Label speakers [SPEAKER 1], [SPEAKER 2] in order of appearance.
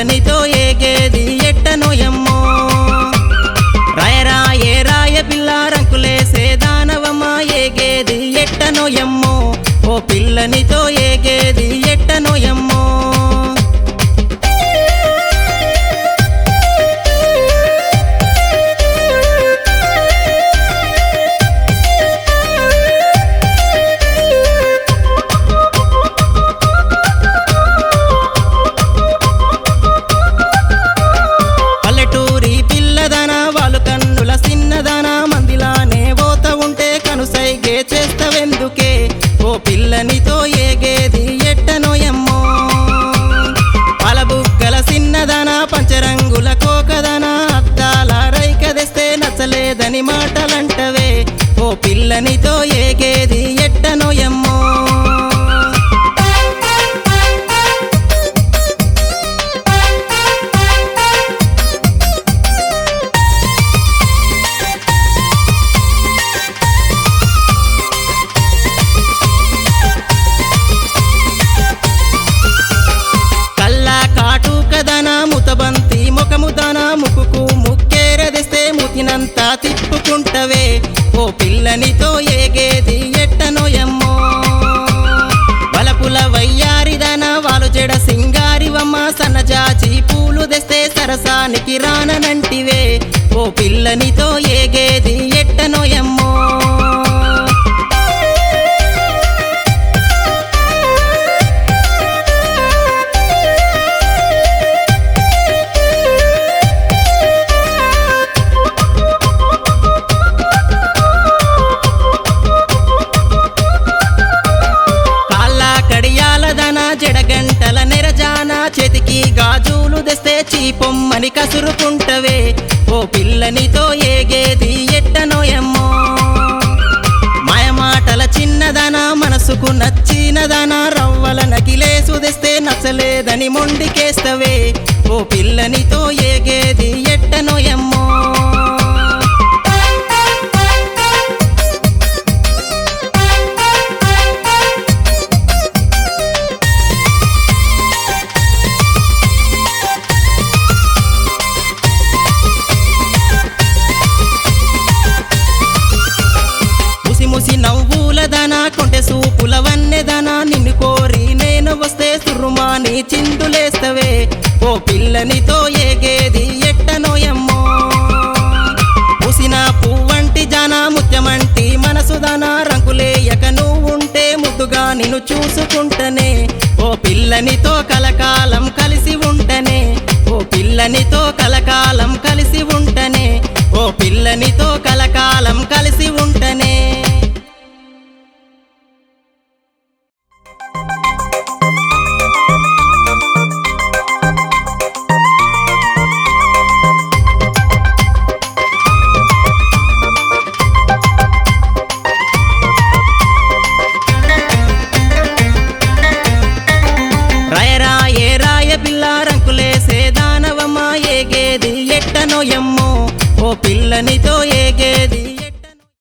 [SPEAKER 1] పిల్లనితో ఏగేది ఎట్టనో ఎమ్మో రాయరా ఏ రాయ పిల్ల రంకులేసే దానవమ్మ ఏగేది ఎట్టనో ఎమ్మో ఓ పిల్లనితో ఏగేది ఎట్టనో ఎమ్మో పల్లెటూరి పిల్లదన వాళ్ళు కన్నుల సిన్నదన మందిలానే పోత ఉంటే కనుసైగే చేస్తవెందుకే ఓ పిల్లనితో ఏగేది ఎట్టనో ఎమ్మో పలబుగ్గల సిన్నదన పంచరంగుల కోకదన అద్దాల రైక తెస్తే నచ్చలేదని మాటలంటవే ఓ పిల్లనితో ఏగేది ఎట్టనో ఎమ్మో కళ్ళ కాటుకదన ముతబంతి ముఖముదన ముక్కుకు ముక్కేరదిస్తే ముతినంతా తిప్పుకుంటవే ఓ పిల్లనితో ఏగేది ఎట్టనో ఎమ్మో వలపుల వయ్యారిదన వాలు జడ సింగారివమ్మ సన్నజాజి పూలు తెస్తే సరసానికి రాననంటివే ఓ పిల్లనితో ఏగేది ఎట్టనో ఎమ్మో కాళ్ళ కడియాలదన జడగంటల నెరజాన చేతికి గాజులు తెస్తే చీపొమ్మని కసురుకుంటవే ఓ పిల్లనితో ఏగేది ఎట్టనో ఎమ్మో మాయమాటల చిన్నదన మనసుకు నచ్చినదన రవ్వల నకిలేసు తెస్తే నచ్చలేదని మొండికేస్తవే ఓ పిల్లనితో ఏగేది ఎట్టనో ఎమ్మో ముసి ముసి నవ్వులదన కొంటె సూపుల వన్నెదన నిన్ను కోరి నేను వస్తే సురుమాని చిందులేస్తవే ఓ పిల్లనితో ఏగేది ఎట్టనో ఎమ్మో ముసిన పువ్వంటి జన ముత్యమంటి మనసుదన రంకులేయక నువ్వుంటే ముద్దుగా నిన్ను చూసుకుంటనే ఓ పిల్లనితో కలకాలం కలిసి ఉంటనే ఓ పిల్లనితో కలకాలం కలిసి ఉంటనే ఓ పిల్లనితో కలకాలం కలిసి ఉంటనే రాయరా ఏ రాయ పిల్ల రంకులేసే దానవమ్మ ఏగేది ఎట్టనో ఎమ్మో ఓ పిల్లనితో ఏగేది